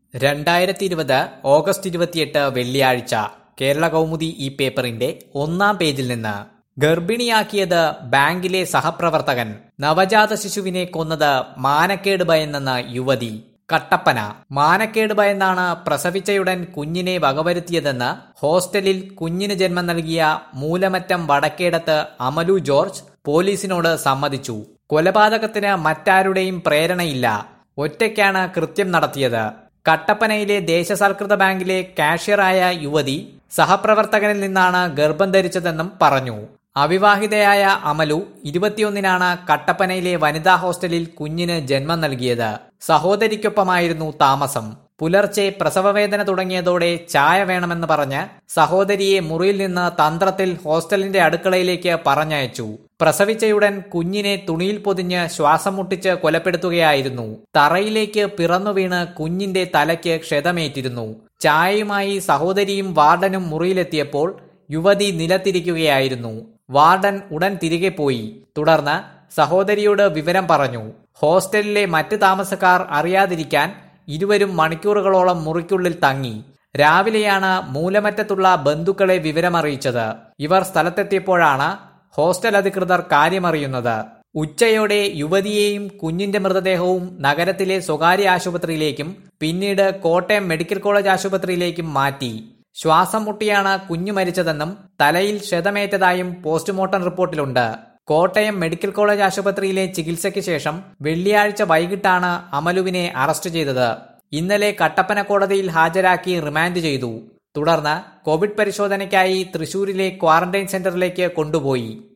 രണ്ടായിരത്തി ഇരുപത് ഓഗസ്റ്റ് ഇരുപത്തിയെട്ട് വെള്ളിയാഴ്ച കേരള കൗമുദി ഈ പേപ്പറിന്റെ ഒന്നാം പേജിൽ നിന്ന് ഗർഭിണിയാക്കിയത് ബാങ്കിലെ സഹപ്രവർത്തകൻ നവജാത ശിശുവിനെ കൊന്നത് മാനക്കേട് ഭയന്നെന്ന് യുവതി കട്ടപ്പന മാനക്കേട് ഭയന്നാണ് പ്രസവിച്ചയുടൻ കുഞ്ഞിനെ വകവരുത്തിയതെന്ന് ഹോസ്റ്റലിൽ കുഞ്ഞിന് ജന്മം നൽകിയ മൂലമറ്റം വടക്കേടത്ത് അമലു ജോർജ് പോലീസിനോട് സമ്മതിച്ചു കൊലപാതകത്തിന് മറ്റാരുടെയും പ്രേരണയില്ല ഒറ്റയ്ക്കാണ് കൃത്യം നടത്തിയത് കട്ടപ്പനയിലെ ദേശസാൽകൃത ബാങ്കിലെ കാഷ്യറായ യുവതി സഹപ്രവർത്തകനിൽ നിന്നാണ് ഗർഭം ധരിച്ചതെന്നും പറഞ്ഞു അവിവാഹിതയായ അമലു ഇരുപത്തിയൊന്നിനാണ് കട്ടപ്പനയിലെ വനിതാ ഹോസ്റ്റലിൽ കുഞ്ഞിന് ജന്മം നൽകിയത് സഹോദരിക്കൊപ്പമായിരുന്നു താമസം പുലർച്ചെ പ്രസവവേദന തുടങ്ങിയതോടെ ചായ വേണമെന്ന് പറഞ്ഞ് സഹോദരിയെ മുറിയിൽ നിന്ന് തന്ത്രത്തിൽ ഹോസ്റ്റലിന്റെ അടുക്കളയിലേക്ക് പറഞ്ഞയച്ചു പ്രസവിച്ചയുടൻ കുഞ്ഞിനെ തുണിയിൽ പൊതിഞ്ഞ് ശ്വാസം മുട്ടിച്ച് കൊലപ്പെടുത്തുകയായിരുന്നു തറയിലേക്ക് പിറന്നു വീണ് കുഞ്ഞിന്റെ തലയ്ക്ക് ക്ഷതമേറ്റിരുന്നു ചായയുമായി സഹോദരിയും വാർഡനും മുറിയിലെത്തിയപ്പോൾ യുവതി നിലത്തിരിക്കുകയായിരുന്നു വാർഡൻ ഉടൻ തിരികെ പോയി തുടർന്ന് സഹോദരിയോട് വിവരം പറഞ്ഞു ഹോസ്റ്റലിലെ മറ്റ് താമസക്കാർ അറിയാതിരിക്കാൻ ഇരുവരും മണിക്കൂറുകളോളം മുറിക്കുള്ളിൽ തങ്ങി രാവിലെയാണ് മൂലമറ്റത്തുള്ള ബന്ധുക്കളെ വിവരമറിയിച്ചത് ഇവർ സ്ഥലത്തെത്തിയപ്പോഴാണ് ഹോസ്റ്റൽ അധികൃതർ കാര്യമറിയുന്നത് ഉച്ചയോടെ യുവതിയെയും കുഞ്ഞിന്റെ മൃതദേഹവും നഗരത്തിലെ സ്വകാര്യ ആശുപത്രിയിലേക്കും പിന്നീട് കോട്ടയം മെഡിക്കൽ കോളേജ് ആശുപത്രിയിലേക്കും മാറ്റി ശ്വാസം മുട്ടിയാണ് കുഞ്ഞു മരിച്ചതെന്നും തലയിൽ ക്ഷതമേറ്റതായും പോസ്റ്റ്മോർട്ടം റിപ്പോർട്ടിലുണ്ട് കോട്ടയം മെഡിക്കൽ കോളേജ് ആശുപത്രിയിലെ ചികിത്സയ്ക്ക് ശേഷം വെള്ളിയാഴ്ച വൈകിട്ടാണ് അമലുവിനെ അറസ്റ്റ് ചെയ്തത് ഇന്നലെ കട്ടപ്പന കോടതിയിൽ ഹാജരാക്കി റിമാൻഡ് ചെയ്തു തുടർന്ന് കോവിഡ് പരിശോധനയ്ക്കായി തൃശൂരിലെ ക്വാറന്റൈൻ സെന്ററിലേക്ക് കൊണ്ടുപോയി